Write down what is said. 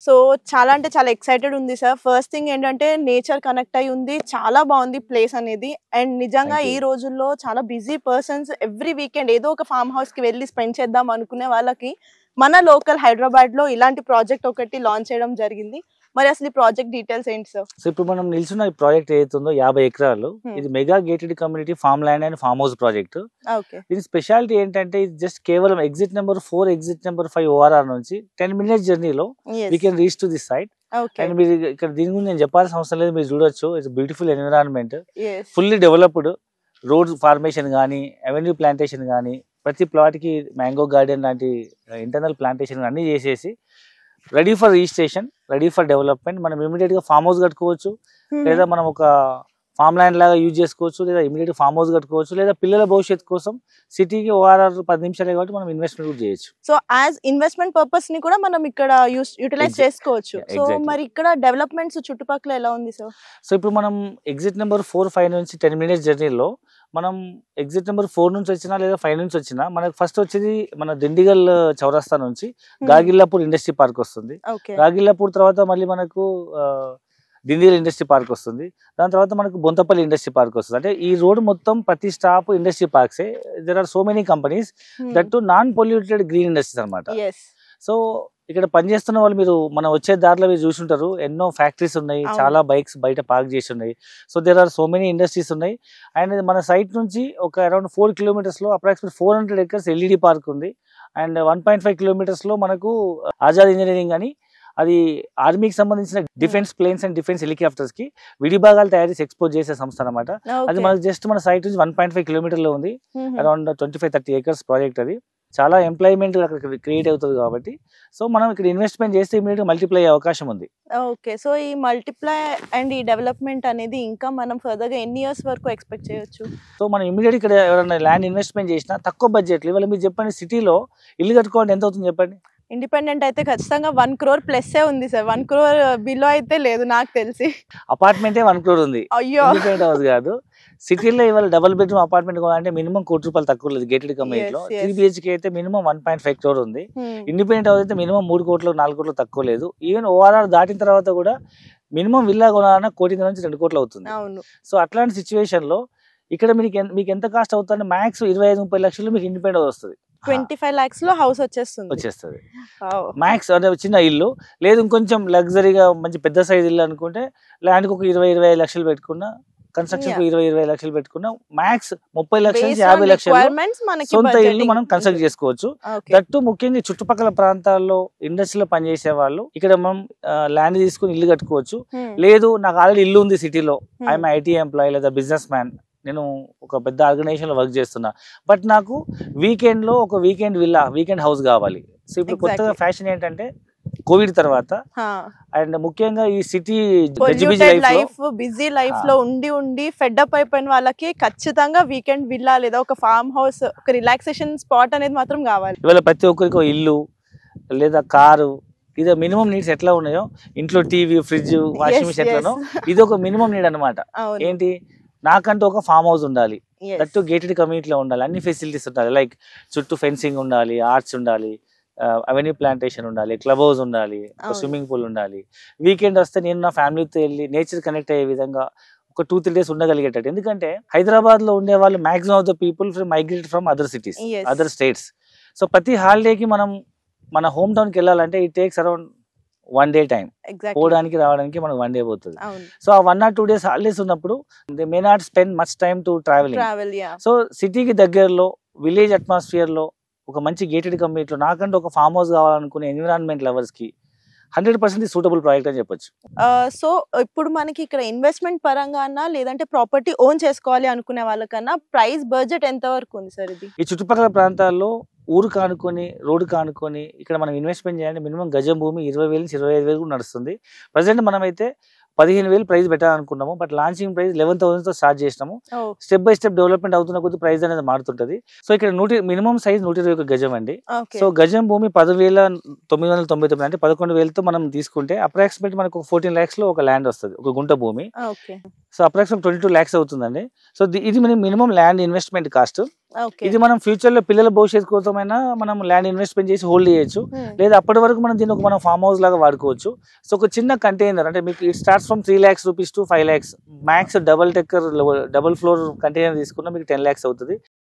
So చాలా అంటే చాలా ఎక్సైటెడ్ ఉంది సార్ ఫస్ట్ థింగ్ ఏంటంటే నేచర్ కనెక్ట్ అయి ఉంది చాలా బాగుంది ప్లేస్ అనేది అండ్ నిజంగా Thank you. ఈ రోజుల్లో చాలా బిజీ పర్సన్స్ ఎవ్రీ వీకెండ్ ఏదో ఒక ఫామ్ హౌస్ కి వెళ్ళి స్పెండ్ చేద్దాం అనుకునే వాళ్ళకి మన లోకల్ హైదరాబాద్ లో ఇలాంటి ప్రాజెక్ట్ ఒకటి లాంచ్ చేయడం జరిగింది మరి అసలు ఈ ప్రాజెక్ట్ డీటెయిల్స్ ఏంటి సార్ సో ఇప్పుడు మనం నిల్చున్న ఈ ప్రాజెక్ట్ ఏదైతుందో యాభై ఎకరాలు Hmm. ఇది mega gated community farm land and farm house project okay దీని స్పెషాలిటీ ఏంటంటే ఇది జస్ట్ కేవలం exit number four exit number five ORR నుంచి టెన్ మినిట్స్ జర్నీలో we can reach to this site okay and మీరు ఇక్కడ దీని గురించి నేను చెప్పాల్సిన అవసరం లేదు మీరు చూడొచ్చు it's beautiful environment yes fully developed road formation కానీ అవెన్యూ ప్లాంటేషన్ కానీ ప్రతి ప్లాట్కి మ్యాంగో గార్డెన్ లాంటి ఇంటర్నల్ ప్లాంటేషన్ అన్ని చేసేసి ready for registration ready for development మనం ఇమీడియట్ గా ఫామ్ హౌస్ కట్టుకోవచ్చు లేదా మనం ఒక ఫామ్ ల్యాండ్ లాగా యూజ్ చేసుకోవచ్చు లేదా ఇమీడియట్ ఫామ్ హౌస్ కట్టుకోవచ్చు లేదా పిల్లల భవిష్యత్తు కోసం సిటీకి ఓఆర్ఆర్ పది నిమిషాలే కాబట్టి మనం ఇన్వెస్ట్మెంట్ కూడా చేయొచ్చు సో యాజ్ ఇన్వెస్ట్మెంట్ పర్పస్ ని కూడా మనం ఇక్కడ యూస్ యూటిలైజ్ Exact- చేసుకోవచ్చు Yeah, సో exactly. మరి ఇక్కడ డెవలప్మెంట్స్ చుట్టుపక్కల ఎలా ఉంది సార్ సో ఇప్పుడు మనం ఎగ్జిట్ నెంబర్ ఫోర్ ఫైవ్ నుంచి టెన్ మినిట్స్ జర్నీలో మనం ఎగ్జిట్ నెంబర్ ఫోర్ నుంచి వచ్చినా లేదా ఫైవ్ నుంచి వచ్చినా మనకు ఫస్ట్ వచ్చేది మన దిండిగల్ చౌరస్తా నుంచి గాగిల్లాపూర్ ఇండస్ట్రీ పార్క్ వస్తుంది ఓకే గాగిల్లాపూర్ తర్వాత మళ్ళీ మనకు ఆ, దిండిగల్ ఇండస్ట్రీ పార్క్ వస్తుంది దాని తర్వాత మనకు బొంతపల్లి ఇండస్ట్రీ పార్క్ వస్తుంది అంటే ఈ రోడ్ మొత్తం ప్రతి స్టాప్ ఇండస్ట్రీ పార్క్సే there are so many companies that too non polluted green industries అనమాట ఎస్ సో ఇక్కడ పనిచేస్తున్న వాళ్ళు మీరు మనం వచ్చే దారిలో మీరు చూసుంటారు ఎన్నో ఫ్యాక్టరీస్ ఉన్నాయి అవును. చాలా బైక్స్ బయట పార్క్ చేసి ఉన్నాయి so there are so many industries ఉన్నాయి అండ్ మన సైట్ నుంచి ఒక అరౌండ్ ఫోర్ కిలోమీటర్స్ లో approximate four hundred acres LED park ఉంది and one point five kilometres లో మనకు ఆజాద్ ఇంజనీరింగ్ అని అది ఆర్మీకి సంబంధించిన defence planes and defence helicopters కి విడిభాగాలు తయారు చేసి ఎక్స్పోజ్ చేసే సంస్థ అనమాట అది మనకు జస్ట్ మన సైట్ నుంచి వన్ పాయింట్ ఫైవ్ కిలోమీటర్ లో ఉంది around twenty five thirty acres project అది చాలా ఎంప్లాయ్మెంట్ అక్కడ క్రియేట్ అవుతుంది కాబట్టి సో మనం ఇక్కడ ఇన్వెస్ట్మెంట్ చేస్తే ఇమీడియట్ మల్టిప్లై అయ్యే అవకాశం ఉంది ఓకే సో ఈ మల్టిప్లై అండ్ ఈ డెవలప్మెంట్ అనేది ఇంకా మనం ఫర్దర్ గా ఎన్ని ఇయర్స్ వరకు ఎక్స్పెక్ట్ చేయొచ్చు సో మనం ఇమీడియట్ ఇక్కడ ఎవరైనా ల్యాండ్ ఇన్వెస్ట్మెంట్ చేసినా తక్కువ బడ్జెట్ ఇవాళ మీరు చెప్పండి సిటీలో ఇల్లు కట్టుకోవాలంటే ఎంత అవుతుంది చెప్పండి ఇండిపెండెంట్ అయితే ఖచ్చితంగా వన్ క్రోర్ ప్లస్ ఉంది సార్ వన్ క్రోర్ బిలో అయితే లేదు నాకు తెలిసి అపార్ట్మెంటే వన్ క్రోర్ ఉంది అయ్యో ఇండిపెండెంట్ హౌస్ కాదు సిటీలో ఇవాళ డబుల్ బెడ్రూమ్ అపార్ట్మెంట్ కొనాలంటే మినిమం కోటి రూపాయలు తక్కువ లేదు గేటెడ్ కమ్యూనిటీలో Yes, yes. త్రీ బిహెచ్కే అయితే minimum one point five crore ఉంది Hmm. ఇండిపెండెంట్ హౌస్ అయితే మినిమం మూడు కోట్లు నాలుగు కోట్లు తక్కువ లేదు ఈవెన్ ఓఆర్ఆర్ దాటిన తర్వాత కూడా మినిమం విల్లా కొనాలన్నా కోటి నుంచి రెండు కోట్లు అవుతుంది అవును సో అట్లాంటి సిచ్యువేషన్ లో ఇక్కడ మీకు ఎంత- మీకు ఎంత కాస్ట్ అవుతుంది మ్యాక్స్ ఇరవై ఐదు ముప్పై లక్షలు మీకు ఇండిపెండెంట్ హౌస్ వస్తుంది ట్వంటీ ఫైవ్ లాక్స్ లో హౌస్ వచ్చేస్తుంది వచ్చేస్తుంది Wow. మ్యాక్స్ అంటే చిన్న ఇల్లు లేదు ఇంకొంచెం లగ్జరీగా మంచి పెద్ద సైజ్ ఇల్లు అనుకుంటే ల్యాండ్కి ఒక ఇరవై ఇరవై ఐదు లక్షలు పెట్టుకున్నా కన్స్ట్రక్షన్ Yeah. ఇరవై ఇరవై లక్షలు పెట్టుకున్నా మ్యాక్స్ ముప్పై లక్షల Based నుంచి on యాభై లక్షలు requirements మనకి సొంత ఇల్లు budgeting మనం కన్స్ట్రక్ట్ ఉంటుంది. చేసుకోవచ్చు Okay. దట్టు ముఖ్యంగా ఈ చుట్టుపక్కల ప్రాంతాల్లో ఇండస్ట్రీలో పనిచేసే వాళ్ళు ఇక్కడ మనం ల్యాండ్ తీసుకుని ఇల్లు కట్టుకోవచ్చు Hmm. లేదు నాకు ఆల్రెడీ ఇల్లు ఉంది సిటీలో Hmm. ఐఎమ్ ఐటీ ఎంప్లాయీ లేదా బిజినెస్ మ్యాన్ నేను ఒక పెద్ద ఆర్గనైజేషన్ లో వర్క్ చేస్తున్నా బట్ నాకు వీకెండ్ లో ఒక వీకెండ్ విల్లా వీకెండ్ హౌస్ కావాలి సో ఇప్పుడు కొత్తగా Exactly. ఫ్యాషన్ ఏంటంటే కోవిడ్ తర్వాత హా. అండ్ ముఖ్యంగా ఈ city polluted life busy life ఆ. లో ఉండి ఉండి ఫెడ్అప్ అయిపోయిన వాళ్ళకి ఖచ్చితంగా వీకెండ్ విల్లా లేదా ఒక ఫామ్ హౌస్ ఒక రిలాక్సేషన్ స్పాట్ అనేది మాత్రం కావాలి ఇవాళ ప్రతి ఒక్కరికి ఒక ఇల్లు లేదా కారు ఇది మినిమం నీడ్స్ ఎట్లా ఉన్నాయో ఇంట్లో TV fridge washing Yes, machine ఎట్లనో yes. ఇది ఒక మినిమం నీడ్ అన్నమాట అవును ఏంటి నాకంటూ ఒక ఫామ్ హౌస్ ఉండాలి Yes. దట్టు గేటెడ్ కమ్యూనిటీలో ఉండాలి అన్ని ఫెసిలిటీస్ ఉండాలి లైక్ చుట్టూ ఫెన్సింగ్ ఉండాలి ఆర్ట్స్ ఉండాలి అవెన్యూ ప్లాంటేషన్ ఉండాలి క్లబ్ హౌస్ ఉండాలి అవును. స్విమ్మింగ్ పూల్ ఉండాలి వీకెండ్ వస్తే నేను నా ఫ్యామిలీతో వెళ్ళి నేచర్ కనెక్ట్ అయ్యే విధంగా ఒక టూ త్రీ డేస్ ఉండగలిగేటట్టు ఎందుకంటే హైదరాబాద్ లో ఉండే వాళ్ళు maximum of the people from migrate from other cities Yes. Other states so ప్రతి హాలిడేకి మనం మన హోమ్ టౌన్కి వెళ్ళాలంటే it takes around one day time exactly పోవడానికి రావడానికి మనకు వన్ డే పోతుంది అవును so ah one or two days holidays ఉన్నప్పుడు they may not spend much time to travelling travel yeah so సిటీకి దగ్గరలో విలేజ్ అట్మాస్ఫియర్ లో ఒక మంచి గేటెడ్ కమ్యూనిటీలో నాకంటే ఒక ఫామ్ హౌస్ కావాలనుకునే ఎన్విరాన్మెంట్ లవర్స్ కి హండ్రెడ్ పర్సెంట్ సూటబుల్ ప్రాజెక్ట్ అని చెప్పొచ్చు సో ఇప్పుడు మనకి ఇక్కడ ఇన్వెస్ట్మెంట్ పరంగా లేదంటే ప్రాపర్టీ ఓన్ చేసుకోవాలి అనుకునే వాళ్ళకన్నా ప్రైస్ బడ్జెట్ ఎంత వరకు ఉంది సార్ ఇది ఈ చుట్టుపక్కల ప్రాంతాల్లో ఊరు కానుకొని రోడ్డు కానుకొని ఇక్కడ మనం ఇన్వెస్ట్మెంట్ చేయాలంటే మినిమం గజం భూమి ఇరవై వేల నుంచి ఇరవై ఐదు వేలు కూడా నడుస్తుంది ప్రజెంట్ మనమైతే పదిహేను వేలు ప్రైస్ పెట్టాలనుకున్నాము but launching price eleven thousand తో స్టార్ట్ చేసినాము స్టెప్ బై స్టెప్ డెవలప్మెంట్ అవుతున్న కొద్ది ప్రైస్ అనేది మారుతుంటది సో ఇక్కడ నూటి మినిమం సైజ్ నూట ఇరవై ఒక గజం అండి ఓకే సో గజం భూమి పదివేల తొమ్మిది వందల తొంభై తొమ్మిది అంటే పదకొండు వేలతో మనం తీసుకుంటే అప్రాక్సిమేట్ మనకు ఫోర్టీన్ ల్యాక్స్ లో ఒక ల్యాండ్ వస్తుంది ఒక గుంట భూమి okay so approximate twenty two lakhs అవుతుందండి సో ది- ఇది minimum land investment cost okay ఇది మనం ఫ్యూచర్ లో పిల్లల భవిష్యత్తు కోసమైనా మనం ల్యాండ్ ఇన్వెస్ట్మెంట్ చేసి హోల్డ్ చేయొచ్చు లేదా అప్పటి వరకు మనం దీన్ని ఒక మనం ఫామ్ హౌస్ లాగా వాడుకోవచ్చు సో ఒక చిన్న కంటైనర్ అంటే మీకు it starts from three lakhs rupees to five lakhs max double decker double floor container తీసుకున్నా మీకు టెన్ ల్యాక్స్ అవుతుంది